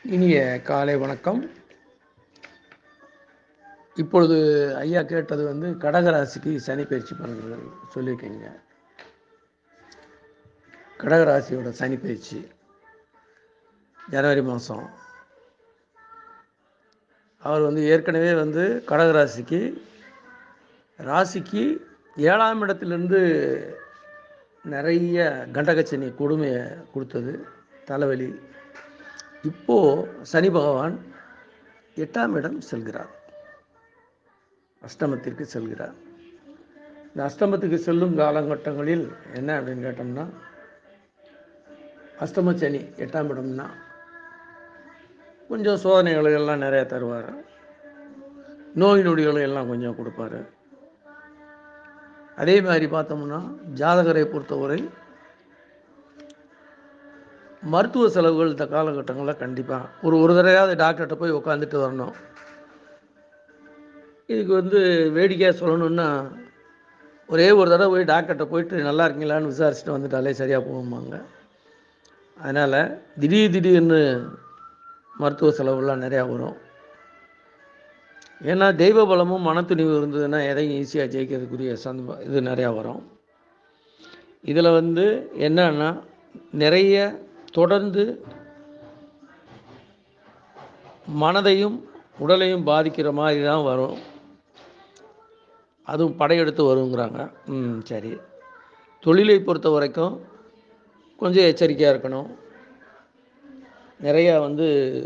இனிய காலை வணக்கம் இப்பொழுது ஐயா கேட்டது வந்து கடகராசிக்கு சனி பயிற்சி பலன்கள் சொல்லியிருக்கீங்க கடகராசியோட சனி பயிற்சி ஜனவரி மாதம் அவர் வந்து ஏற்கனவே வந்து கடகராசிக்கு ராசிக்கு ஏழாம் இடத்திலிருந்து நிறைய கண்டகச்சனி கொடுமையை கொடுத்தது தலைவலி இப்போது சனி பகவான் எட்டாம் இடம் செல்கிறார் அஷ்டமத்திற்கு செல்கிறார் இந்த அஷ்டமத்துக்கு செல்லும் காலகட்டங்களில் என்ன அப்படின்னு கேட்டோம்னா அஷ்டம சனி எட்டாம் இடம்னா கொஞ்சம் சோதனைகள் எல்லாம் நிறையா தருவார் நோய் நொடிகளை எல்லாம் கொஞ்சம் கொடுப்பாரு அதே மாதிரி பார்த்தோம்னா ஜாதகரை பொறுத்தவரை மருத்துவ செலவுகள் இந்த காலகட்டங்களில் கண்டிப்பாக ஒரு ஒரு தடவையாவது டாக்டர்கிட்ட போய் உட்காந்துட்டு வரணும் இதுக்கு வந்து வேடிக்கையாக சொல்லணுன்னா ஒரே ஒரு தடவை போய் டாக்டர்கிட்ட போயிட்டு நல்லா இருக்கீங்களான்னு விசாரிச்சுட்டு வந்துட்டாலே சரியாக போகுமாங்க அதனால் திடீர் திடீர்னு மருத்துவ செலவுலாம் நிறையா வரும் ஏன்னா தெய்வ பலமும் மனத்துணிவு இருந்ததுன்னா எதையும் ஈஸியாக ஜெயிக்கிறதுக்குரிய சந்த இது நிறையா வரும் இதில் வந்து என்னன்னா நிறைய தொடர்ந்து மனதையும் உடலையும் பாதிக்கிற மாதிரி தான் வரும் அதுவும் படையெடுத்து வருங்கிறாங்க ம் சரி தொழிலை பொறுத்த வரைக்கும் கொஞ்சம் எச்சரிக்கையாக இருக்கணும் நிறையா வந்து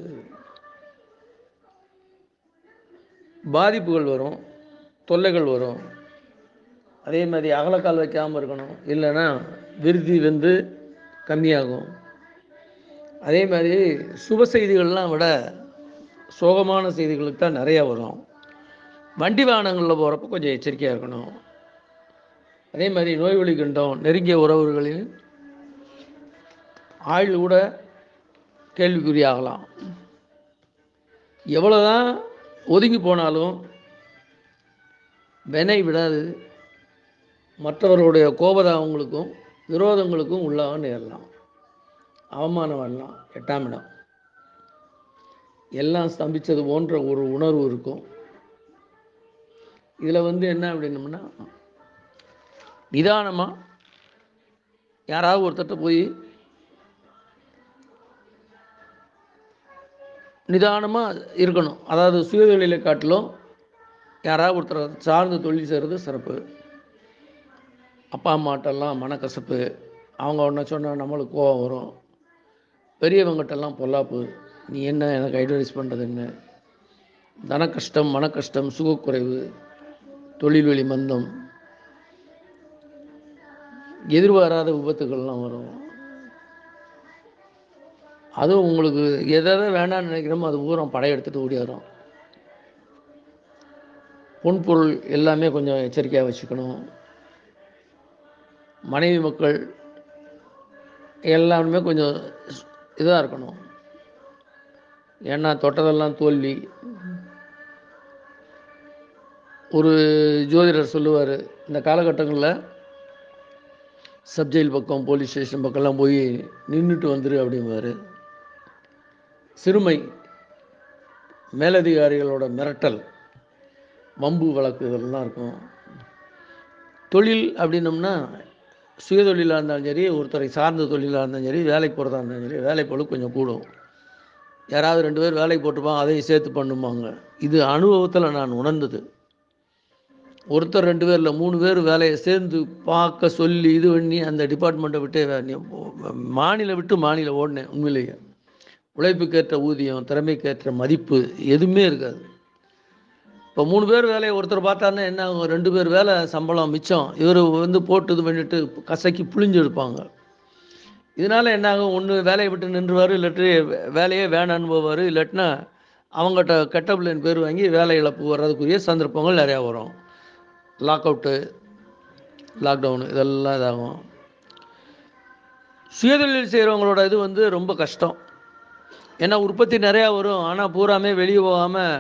பாதிப்புகள் வரும் தொல்லைகள் வரும் அதே மாதிரி அகலக்கால் வைக்காமல் இருக்கணும் இல்லைன்னா விருதி வந்து கம்மியாகும் அதே மாதிரி சுப செய்திகள்லாம் விட சோகமான செய்திகளுக்கு தான் நிறையா வரும் வண்டி வாகனங்களில் போகிறப்ப கொஞ்சம் எச்சரிக்கையாக இருக்கணும் அதே மாதிரி நோய்வழி கண்டம் நெருங்கிய உறவுகளில் ஆயுள் கூட கேள்விக்குறியாகலாம் எவ்வளோதான் ஒதுங்கி போனாலும் வினை விடாது மற்றவர்களுடைய கோபதாபங்களுக்கும் விரோதங்களுக்கும் உள்ளாக நேரலாம் அவமானம் வரலாம் எட்டாம் இடம் எல்லாம் ஸ்தம்பித்தது போன்ற ஒரு உணர்வு இருக்கும் இதில் வந்து என்ன அப்படின்னம்னா நிதானமாக யாராவது ஒருத்தட்ட போய் நிதானமாக இருக்கணும் அதாவது சுயதொழிலை காட்டிலும் யாராவது ஒருத்தர் சார்ந்த தொழில் செய்கிறது சிறப்பு அப்பா அம்மாட்டெல்லாம் மனக்கசப்பு அவங்க ஒன்று சொன்னால் நம்மளுக்கு கோவம் வரும் பெரியவங்ககிட்டலாம் பொல்லாப்பு நீ என்ன எனக்கு அட்வைஸ் பண்ணுறதுன்னு தன கஷ்டம் மன கஷ்டம் சுகக்குறைவு தொழில் வழி மந்தம் எதிர்பாராத விபத்துக்கள்லாம் வரும் அதுவும் உங்களுக்கு எதை எதை வேண்டாம்னு நினைக்கிறோமோ அது பூரா படையெடுத்துட்டு ஓடியாரும் பொன் பொருள் எல்லாமே கொஞ்சம் எச்சரிக்கையாக வச்சுக்கணும் மனைவி மக்கள் எல்லாருமே கொஞ்சம் இதாக இருக்கணும் ஏன்னா தொட்டதெல்லாம் தோல்வி ஒரு ஜோதிடர் சொல்லுவார் இந்த காலகட்டங்களில் சப்ஜெயில் பக்கம் போலீஸ் ஸ்டேஷன் பக்கம்லாம் போய் நின்றுட்டு வந்துரு அப்படிம்பாரு சிறுமை மேலதிகாரிகளோட மிரட்டல் வம்பு வழக்கு இதெல்லாம் இருக்கும் தொழில் அப்படின்னம்னா சுயதொழிலாக இருந்தாலும் சரி ஒருத்தரை சார்ந்த தொழிலாக இருந்தாலும் சரி வேலைக்கு போகிறதா இருந்தாலும் சரி வேலை பொழு கொஞ்சம் கூடும் யாராவது ரெண்டு பேர் வேலைக்கு போட்டிருப்பாங்க அதையும் சேர்த்து பண்ணுவாங்க இது அனுபவத்தில் நான் உணர்ந்தது ஒருத்தர் ரெண்டு பேரில் மூணு பேர் வேலையை சேர்ந்து பார்க்க சொல்லி இது பண்ணி அந்த டிபார்ட்மெண்ட்டை விட்டு மாநிலம் விட்டு மாநிலம் ஓடினேன் உண்மையிலேயே உழைப்புக்கேற்ற ஊதியம் திறமைக்கேற்ற மதிப்பு எதுவுமே இருக்காது இப்போ மூணு பேர் வேலையை ஒருத்தர் பார்த்தாருன்னா என்ன ஆகும் ரெண்டு பேர் வேலை சம்பளம் மிச்சம் இவர் வந்து போட்டு இது பண்ணிட்டு கசக்கி புழிஞ்சு எடுப்பாங்க இதனால் என்ன ஆகும் ஒன்று வேலையை விட்டு நின்றுவார் இல்லாட்டி வேலையே வேணான்னு போவார் இல்லாட்டினா அவங்ககிட்ட கெட்ட பிள்ளைன்னு பேர் வாங்கி வேலை இழப்பு வர்றதுக்குரிய சந்தர்ப்பங்கள் நிறையா வரும் லாக் அவுட்டு லாக்டவுனு இதெல்லாம் இதாகும் சுயதொழில் செய்கிறவங்களோட இது வந்து ரொம்ப கஷ்டம் ஏன்னா உற்பத்தி நிறையா வரும் ஆனால் பூராமே வெளியே போகாமல்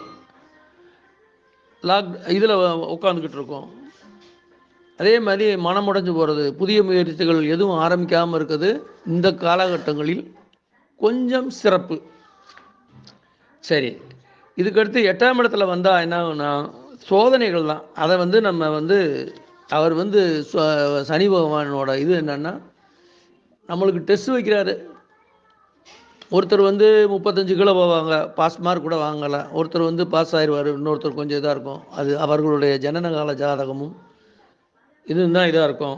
லாக் இதில் உட்காந்துக்கிட்டு இருக்கோம் அதே மாதிரி மனமுடைஞ்சு போகிறது புதிய முயற்சிகள் எதுவும் ஆரம்பிக்காமல் இருக்குது இந்த காலகட்டங்களில் கொஞ்சம் சிறப்பு சரி இதுக்கடுத்து எட்டாம் இடத்துல வந்தால் என்ன ஆகும்னா சோதனைகள் தான் அதை வந்து நம்ம வந்து அவர் வந்து ச- சனி பகவானோட இது என்னன்னா நம்மளுக்கு டெஸ்ட் வைக்கிறாரு ஒருத்தர் வந்து முப்பத்தஞ்சு கிலோ போவாங்க பாஸ் மார்க் கூட வாங்கலை ஒருத்தர் வந்து பாஸ் ஆயிடுவார் இன்னொருத்தர் கொஞ்சம் இதாக இருக்கும் அது அவர்களுடைய ஜனனகால ஜாதகமும் இதுதான் இதாக இருக்கும்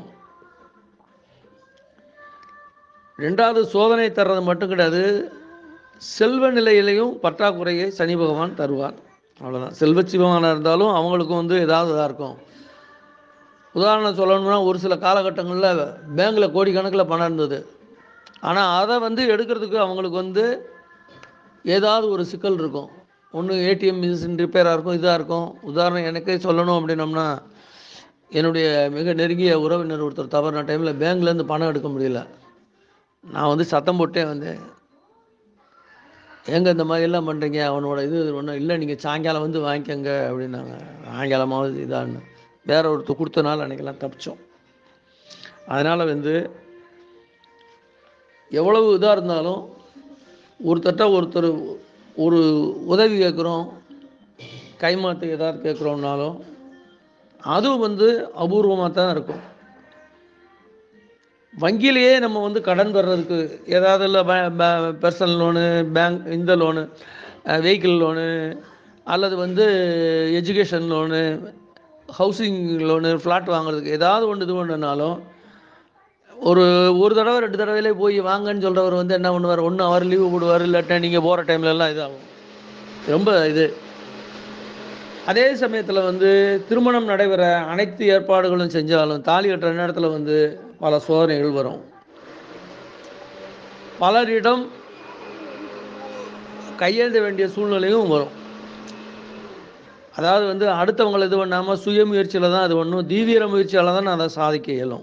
ரெண்டாவது சோதனை தர்றது மட்டும் கிடையாது செல்வ நிலையிலையும் பற்றாக்குறையை சனி பகவான் தருவார் அவ்வளோதான் செல்வ சிவமானாக இருந்தாலும் அவங்களுக்கும் வந்து ஏதாவது இதாக இருக்கும் உதாரணம் சொல்லணும்னா ஒரு சில காலகட்டங்களில் பேங்க்கில் கோடிக்கணக்கில் பணம் இருந்தது ஆனால் அதை வந்து எடுக்கிறதுக்கு அவங்களுக்கு வந்து ஏதாவது ஒரு சிக்கல் இருக்கும் ஒன்று ஏடிஎம் மிஷின் ரிப்பேராக இருக்கும் இதாக இருக்கும் உதாரணம் எனக்கே சொல்லணும் அப்படின்னம்னா என்னுடைய மிக நெருங்கிய உறவினர் ஒருத்தர் தவறுன டைமில் பேங்க்லேருந்து பணம் எடுக்க முடியல நான் வந்து சத்தம் போட்டே வந்தேன் ஏங்க இந்த மாதிரிலாம் பண்ணுறீங்க அவனோட இது ஒன்றும் இல்லை நீங்கள் சாயங்காலம் வந்து வாங்கிக்கோங்க அப்படின்னாங்க சாயங்காலமாவது இதான்னு வேற ஒருத்தர் கொடுத்தனால அன்றைக்கெல்லாம் தப்பிச்சோம் அதனால் வந்து எவ்வளவு இதாக இருந்தாலும் ஒருத்தட்ட ஒருத்தர் ஒரு உதவி கேட்குறோம் கைமாத்து ஏதாவது கேட்குறோம்னாலும் அதுவும் வந்து அபூர்வமாக தான் இருக்கும் வங்கியிலேயே நம்ம வந்து கடன் பெறதுக்கு ஏதாவது இல்லை பர்சனல் லோனு பேங்க் இந்த லோனு வெஹிக்கிள் லோனு அல்லது வந்து education loan housing loan flat வாங்குறதுக்கு ஏதாவது ஒன்று இது ஒன்றுனாலும் ஒரு ஒரு தடவை ரெண்டு தடவையிலே போய் வாங்கன்னு சொல்கிறவர் வந்து என்ன பண்ணுவார் ஒன்று அவர் லீவு போடுவார் இல்லாட்டா நீங்கள் போகிற டைம்லலாம் இதாகும் ரொம்ப இது அதே சமயத்தில் வந்து திருமணம் நடைபெற அனைத்து ஏற்பாடுகளும் செஞ்சாலும் தாலி கட்டுற நேரத்தில் வந்து பல சோதனைகள் வரும் பலரிடம் கையெழுந்த வேண்டிய சூழ்நிலையும் வரும் அதாவது வந்து அடுத்தவங்களை இது பண்ணாமல் சுய முயற்சியில் தான் அது ஒன்றும் தீவிர முயற்சியால் தான் அதை சாதிக்க இயலும்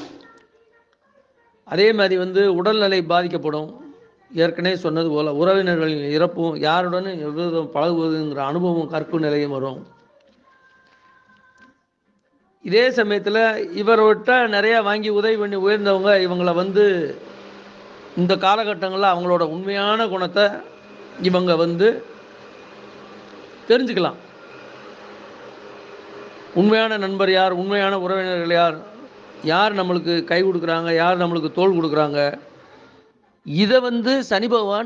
அதே மாதிரி வந்து உடல்நிலை பாதிக்கப்படும் ஏற்கனவே சொன்னது போல் உறவினர்களின் இறப்பும் யாருடனும் எவ்விதம் பழகுவதுங்கிற அனுபவம் கற்பு நிலையும் வரும் இதே சமயத்தில் இவர்கிட்ட நிறையா வாங்கி உதவி பண்ணி உயர்ந்தவங்க இவங்களை வந்து இந்த காலகட்டங்களில் அவங்களோட உண்மையான குணத்தை இவங்க வந்து தெரிஞ்சுக்கலாம் உண்மையான நண்பர் யார் உண்மையான உறவினர்கள் யார் யார் நம்மளுக்கு கை கொடுக்குறாங்க யார் நம்மளுக்கு தோள் கொடுக்குறாங்க இதை வந்து சனி பகவான்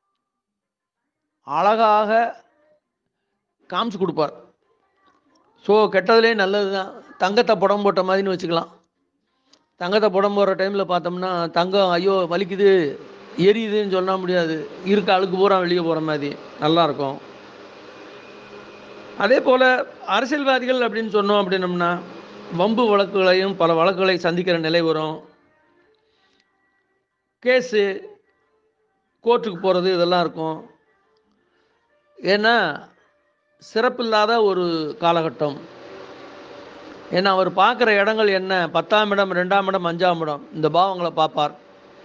அழகாக காமிச்சு கொடுப்பார் ஸோ கெட்டதுலே நல்லது தான் தங்கத்தை புடம் போட்ட மாதிரின்னு வச்சுக்கலாம் தங்கத்தை புடம் போடுற டைமில் பார்த்தோம்னா தங்கம் ஐயோ வலிக்குது எரியுதுன்னு சொல்ல முடியாது இருக்க அழுக்கு பூரா வெளியே போகிற மாதிரி நல்லாயிருக்கும் அதே போல் அரசியல்வாதிகள் அப்படின்னு சொன்னோம் அப்படின்னம்னா வம்பு வழக்குகளையும் பல வழக்குகளை சந்திக்கிற நிலை வரும் கேஸு கோர்ட்டுக்கு போகிறது இதெல்லாம் இருக்கும் ஏன்னா சிறப்பில்லாத ஒரு காலகட்டம் ஏன்னா அவர் பார்க்குற இடங்கள் என்ன பத்தாம் இடம் ரெண்டாம் இடம் அஞ்சாம் இடம் இந்த பாவங்களை பார்ப்பார்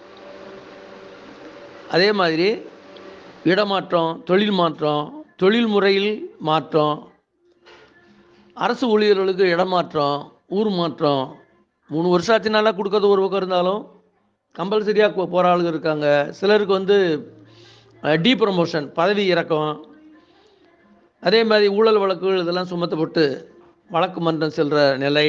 அதே மாதிரி இடமாற்றம் தொழில் மாற்றம் தொழில் முறையில் மாற்றம் அரசு ஊழியர்களுக்கு இடமாற்றம் ஊர் மாற்றம் மூணு வருஷம் ஆச்சுனால கொடுக்கறது ஒரு பக்கம் இருந்தாலும் கம்பல்சரியாக போகிற ஆளுங்க இருக்காங்க சிலருக்கு வந்து டீ ப்ரமோஷன் பதவி இறக்கம் அதே மாதிரி ஊழல் வழக்குகள் இதெல்லாம் சுமத்தப்பட்டு வழக்கு மன்றம் செல்கிற நிலை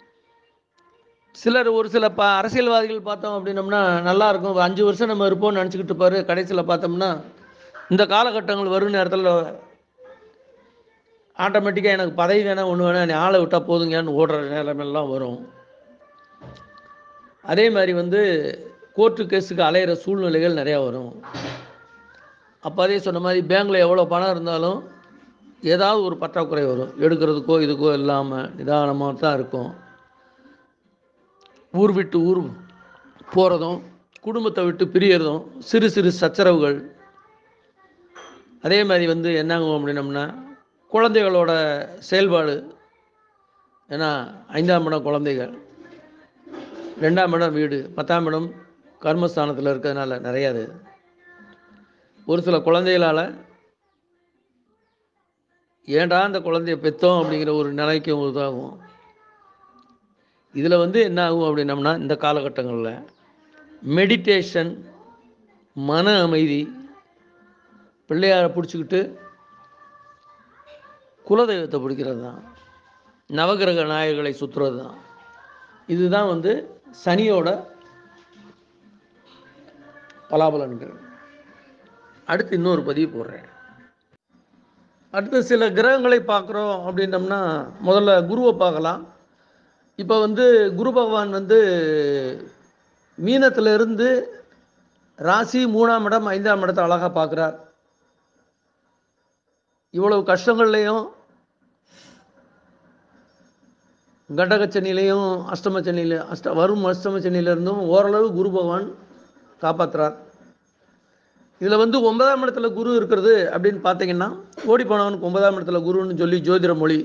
சிலர் ஒரு சில ப அரசியல்வாதிகள் பார்த்தோம் அப்படின்னம்னா நல்லா இருக்கும் ஒரு அஞ்சு வருஷம் நம்ம இருப்போம்னு நினச்சிக்கிட்டு இருப்பாரு கடைசியில் பார்த்தோம்னா இந்த காலகட்டங்கள் வரும் நேரத்தில் ஆட்டோமேட்டிக்காக எனக்கு பதவி வேணாம் ஒன்று வேணாம் நீ ஆளை விட்டால் போதுங்கன்னு ஓடுற நிலைமெல்லாம் வரும் அதே மாதிரி வந்து கோர்ட்டு கேஸுக்கு அலையிற சூழ்நிலைகள் நிறையா வரும் அப்போ அதே சொன்ன மாதிரி பேங்க்கில் எவ்வளோ பணம் இருந்தாலும் ஏதாவது ஒரு பற்றாக்குறை வரும் எடுக்கிறதுக்கோ இதுக்கோ இல்லாமல் நிதானமாக தான் இருக்கும் ஊர் விட்டு ஊர் போகிறதும் குடும்பத்தை விட்டு பிரியறதும் சிறு சிறு சச்சரவுகள் அதே மாதிரி வந்து என்னாகும் அப்படின்னம்னா குழந்தைகளோட செயல்பாடு ஏன்னா ஐந்தாம் இடம் குழந்தைகள் ரெண்டாம் இடம் வீடு பத்தாம் இடம் கர்மஸ்தானத்தில் இருக்கிறதுனால நிறையா அது ஒரு சில குழந்தைகளால் ஏன்டா அந்த குழந்தைய பெற்றோம் அப்படிங்கிற ஒரு நிலைக்கு இதாகும் இதில் வந்து என்ன ஆகும் அப்படின்னம்னா இந்த காலகட்டங்களில் மெடிடேஷன் மன அமைதி பிள்ளையாரை பிடிச்சிக்கிட்டு குலதெய்வத்தை பிடிக்கிறது தான் நவகிரக நாயகர்களை சுற்றுறது தான் இதுதான் வந்து சனியோட பலாபலன்கள் அடுத்து இன்னொரு பதிவு போடுறேன் அடுத்து சில கிரகங்களை பார்க்குறோம் அப்படின்னம்னா முதல்ல குருவை பார்க்கலாம் இப்போ வந்து குரு பகவான் வந்து மீனத்துல இருந்து ராசி மூணாம் இடம் ஐந்தாம் இடத்தை அழகாக பார்க்குறார் இவ்வளவு கஷ்டங்கள்லையும் கடகச்சனிலையும் அஷ்டமச்சனியில அஷ்ட வரும் அஷ்டமச்சனியிலிருந்தும் ஓரளவு குரு பகவான் காப்பாற்றுறார் இதில் வந்து ஒன்பதாம் இடத்துல குரு இருக்கிறது அப்படின்னு பார்த்தீங்கன்னா ஓடி போனவனுக்கு ஒன்பதாம் இடத்துல குருன்னு சொல்லி ஜோதிட மொழி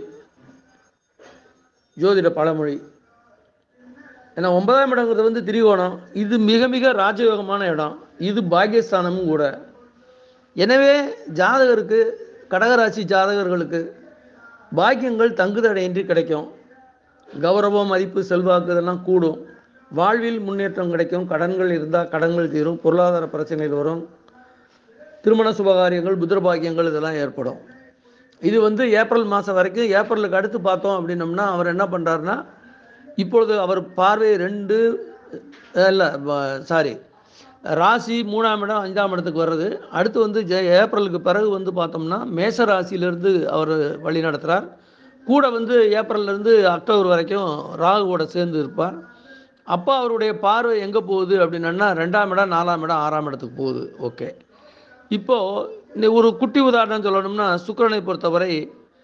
ஜோதிட பழமொழி ஏன்னா ஒன்பதாம் இடங்கிறது வந்து திரிகோணம் இது மிக மிக ராஜயோகமான இடம் இது பாக்கியஸ்தானமும் கூட எனவே ஜாதகருக்கு கடகராசி ஜாதகர்களுக்கு பாக்கியங்கள் தங்குதடையின்றி கிடைக்கும் கௌரவம் மதிப்பு செல்வாக்கு இதெல்லாம் கூடும் வாழ்வில் முன்னேற்றம் கிடைக்கும் கடன்கள் இருந்தால் கடன்கள் தீரும் பொருளாதார பிரச்சனைகள் வரும் திருமண சுபகாரியங்கள் புத்திர பாக்கியங்கள் இதெல்லாம் ஏற்படும் இது வந்து ஏப்ரல் மாதம் வரைக்கும் ஏப்ரலுக்கு அடுத்து பார்த்தோம் அப்படின்னம்னா அவர் என்ன பண்ணுறாருன்னா இப்பொழுது அவர் பார்வை ரெண்டு இல்லை சாரி ராசி மூணாம் இடம் அஞ்சாம் இடத்துக்கு வர்றது அடுத்து வந்து ஜெ ஏப்ரலுக்கு பிறகு வந்து பார்த்தோம்னா மேச ராசியிலிருந்து அவர் வழி நடத்துகிறார் கூட வந்து ஏப்ரல்லேருந்து அக்டோபர் வரைக்கும் ராகுவோட சேர்ந்து இருப்பார் அப்போ அவருடைய பார்வை எங்கே போகுது அப்படின்னா ரெண்டாம் இடம் நாலாம் இடம் ஆறாம் இடத்துக்கு போகுது ஓகே இப்போது இந்த ஒரு குட்டி உதாரணம் சொல்லணும்னா சுக்கிரனை பொறுத்தவரை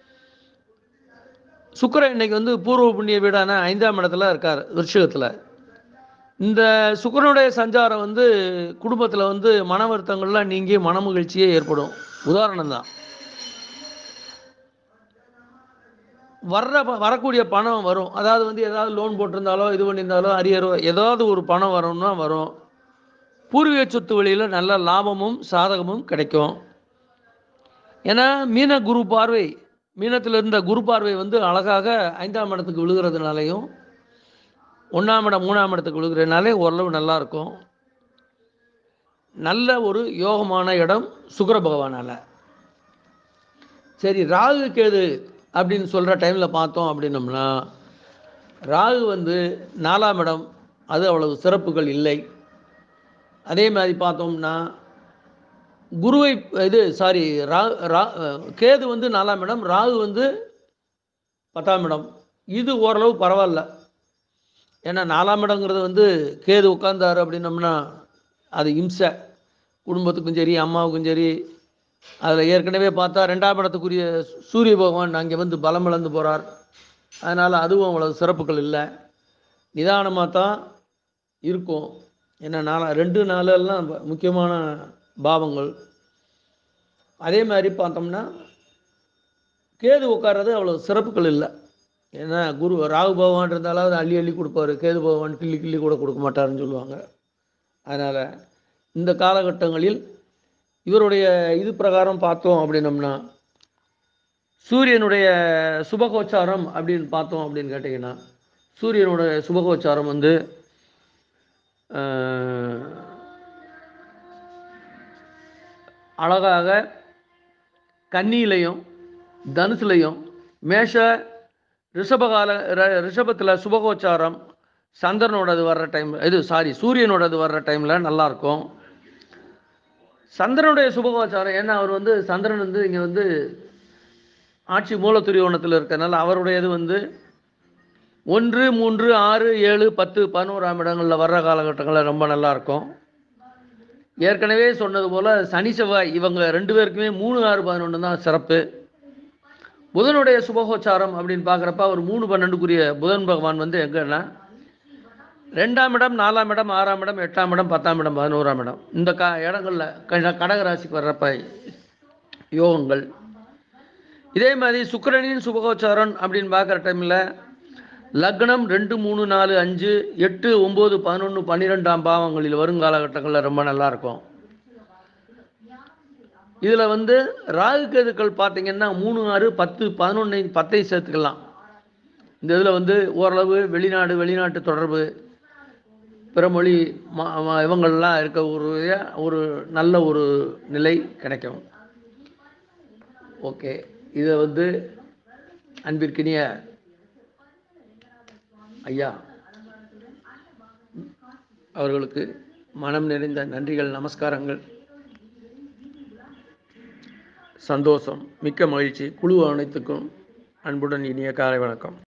சுக்கிரன் இன்னைக்கு வந்து பூர்வ புண்ணிய வீடான ஐந்தாம் இடத்துல இருக்கார் விருஷகத்தில் இந்த சுக்கிரனுடைய சஞ்சாரம் வந்து குடும்பத்தில் வந்து மன வருத்தங்கள்லாம் நீங்கி மன மகிழ்ச்சியே ஏற்படும் உதாரணம் தான் வர்ற ப- வரக்கூடிய பணம் வரும் அதாவது வந்து ஏதாவது லோன் போட்டிருந்தாலோ இது பண்ணியிருந்தாலோ அரியரோ ஏதாவது ஒரு பணம் வரும்னா வரும் பூர்வீக சொத்து வழியில் நல்ல லாபமும் சாதகமும் கிடைக்கும் ஏன்னா மீன குரு பார்வை மீனத்தில் இருந்த குரு பார்வை வந்து அழகாக ஐந்தாம் இடத்துக்கு விழுகிறதுனாலையும் ஒன்றாம் இடம் மூணாம் இடத்துக்கு விழுகிறதுனாலே ஓரளவு நல்லா இருக்கும் நல்ல ஒரு யோகமான இடம் சுக்கிர பகவானால சரி ராகு கேது அப்படின்னு சொல்கிற டைமில் பார்த்தோம் அப்படின்னம்னா ராகு வந்து நாலாம் இடம் அது அவ்வளவு சிறப்புகள் இல்லை அதே மாதிரி பார்த்தோம்னா குருவை இது சாரி ரா ரா கேது வந்து நாலாம் இடம் ராகு வந்து பத்தாம் இடம் இது ஓரளவு பரவாயில்ல ஏன்னா நாலாம் இடங்கிறது வந்து கேது உட்கார்ந்தாரு அப்படின்னம்னா அது இம்சை குடும்பத்துக்கும் சரி அம்மாவுக்கும் சரி அதில் ஏற்கனவே பார்த்தா ரெண்டாம் இடத்துக்குரிய சூரிய பகவான் அங்கே வந்து பலம் இழந்து போகிறார் அதனால் அதுவும் அவ்வளவு சிறப்புகள் இல்லை நிதானமாக தான் இருக்கும் ஏன்னா நாலா ரெண்டு நாளெல்லாம் ப- முக்கியமான பாவங்கள் அதே மாதிரி பார்த்தோம்னா கேது உட்கார்றது அவ்வளோ சிறப்புகள் இல்லை ஏன்னா குரு ராகு பகவான் இருந்தாலாவது அள்ளி அள்ளி கொடுப்பாரு கேது பகவான் கிள்ளி கிள்ளி கூட கொடுக்க மாட்டாருன்னு சொல்லுவாங்க அதனால் இந்த காலகட்டங்களில் இவருடைய இது பிரகாரம் பார்த்தோம் அப்படின்னம்னா சூரியனுடைய சுபகோச்சாரம் அப்படின்னு பார்த்தோம் அப்படின்னு கேட்டிங்கன்னா சூரியனுடைய சுபகோச்சாரம் வந்து ஆஹ், அழகாக கன்னியிலையும் தனுசுலையும் மேஷ ரிஷபகால ர- ரிஷபத்தில் சுபகோச்சாரம் சந்திரனோடது வர்ற டைம் இது சாரி சூரியனோடது வர்ற டைமில் நல்லாயிருக்கும் சந்திரனுடைய சுபகோச்சாரம் ஏன்னா அவர் வந்து சந்திரன் வந்து இங்கே வந்து ஆட்சி மூலத்துரியோணத்தில் இருக்கறனால அவருடையது வந்து ஒன்று மூன்று ஆறு ஏழு பத்து பதினோராம் இடங்களில் வர்ற காலகட்டங்களில் ரொம்ப நல்லா இருக்கும் ஏற்கனவே சொன்னது போல் சனி செவ்வாய் இவங்க ரெண்டு பேருக்குமே மூணு ஆறு பதினொன்று தான் சிறப்பு புதனுடைய சுபகோச்சாரம் அப்படின்னு பார்க்குறப்ப அவர் மூணு பன்னெண்டுக்குரிய புதன் பகவான் வந்து எங்கன்னா ரெண்டாம் இடம் நாலாம் இடம் ஆறாம் இடம் எட்டாம் இடம் பத்தாம் இடம் பதினோராம் இடம் இந்த க இடங்களில் க கடகராசிக்கு வர்றப்ப யோகங்கள் இதே மாதிரி சுக்கிரனின் சுபகோச்சாரம் அப்படின்னு பார்க்குற டைமில் லக்னம் ரெண்டு மூணு நாலு அஞ்சு எட்டு ஒம்பது பதினொன்று பன்னிரெண்டாம் பாவங்களில் வரும் காலகட்டங்களில் ரொம்ப நல்லா இருக்கும் இதில் வந்து ராகு கேதுக்கள் பார்த்தீங்கன்னா மூணு ஆறு பத்து பதினொன்று பத்தை சேர்த்துக்கலாம் இந்த இதில் வந்து ஓரளவு வெளிநாடு வெளிநாட்டு தொடர்பு பிற மொழி ம- ம- இவங்கள்லாம் இருக்க ஒரு ஒரு நல்ல ஒரு நிலை கிடைக்கும் ஓகே இதை வந்து அன்பிற்கினிய ஐயா அவர்களுக்கு மனம் நிறைந்த நன்றிகள் நமஸ்காரங்கள் சந்தோஷம் மிக்க மகிழ்ச்சி குழு அனைத்துக்கும் அன்புடன் இனிய காலை வணக்கம்